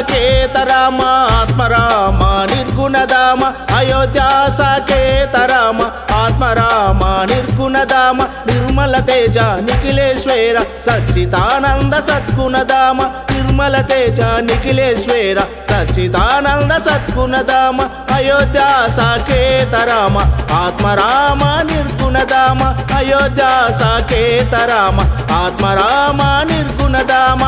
సాకేత రామ ఆత్మరామ నిర్గుణధామ అయోధ్య సాకేత రామ ఆత్మరామ నిర్గుణధామ నిర్మల తేజ నిఖిలేశ్వర సచ్చిదానంద సద్గుణధామ నిర్మల తేజ నిఖిలేశ్వర సచ్చిదానంద సద్గుణధామ అయోధ్య సాకేత రామ ఆత్మరామ నిర్గుణధామ అయోధ్య సాకేత రామ ఆత్మరామ నిర్గుణధామ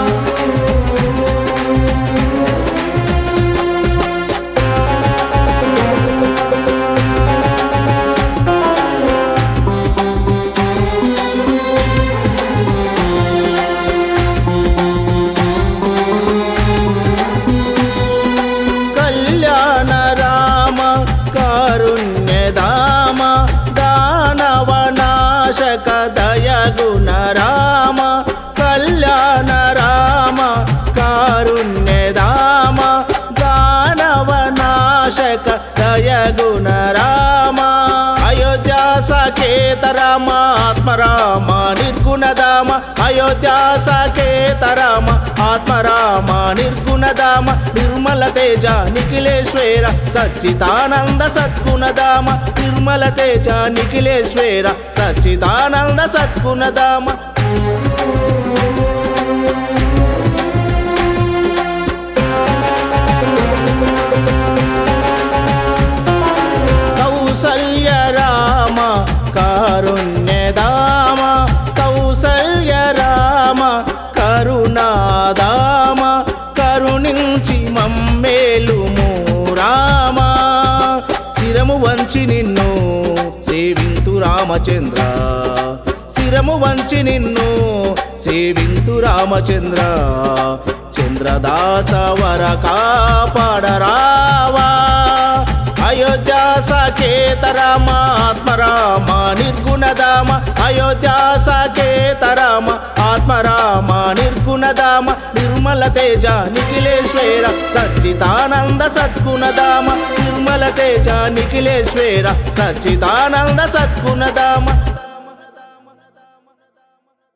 కళ్యాణ రామ కారుణ్యధామ దానవ నాశక దయగుణ రామ కళ్యాణ రామ కారుణ్యధామ దానవ నాశక దయగుణ రామ అయోధ్య సాకేత రామ ఆత్మరామ నిర్గుణధామ అయోధ్య సాకేత రామ ఆత్మరామ నిర్గుణధామ నిర్మల తేజ నిఖిలేశ్వర సచ్చిదానంద సద్గుణధామ నిర్మల తేజ నిఖిలేశ్వర సచ్చిదానంద సద్గుణధామ కౌసల్య రామ కారుణ్యధామ కౌసల్య రామ కరుణాధామ కరుణించి మమ్మేలుము రామ శిరము వంచి నిన్ను సేవింతు రామచంద్ర శిరము వంచి నిన్ను సేవింతు రామచంద్ర చంద్రదాస వర కాపాడరావా అయోధ్య సాకేత రామ ఆత్మరామ నిర్గుణధామ అయోధ్య సాకేత రామ ఆత్మరామ నిర్గుణధామ నిర్మల తేజ నిఖిలేశ్వర సచ్చిదానంద సద్గుణధామ నిర్మల తేజ నిఖిలేశ్వర సచ్చిదానంద సద్గుణధామ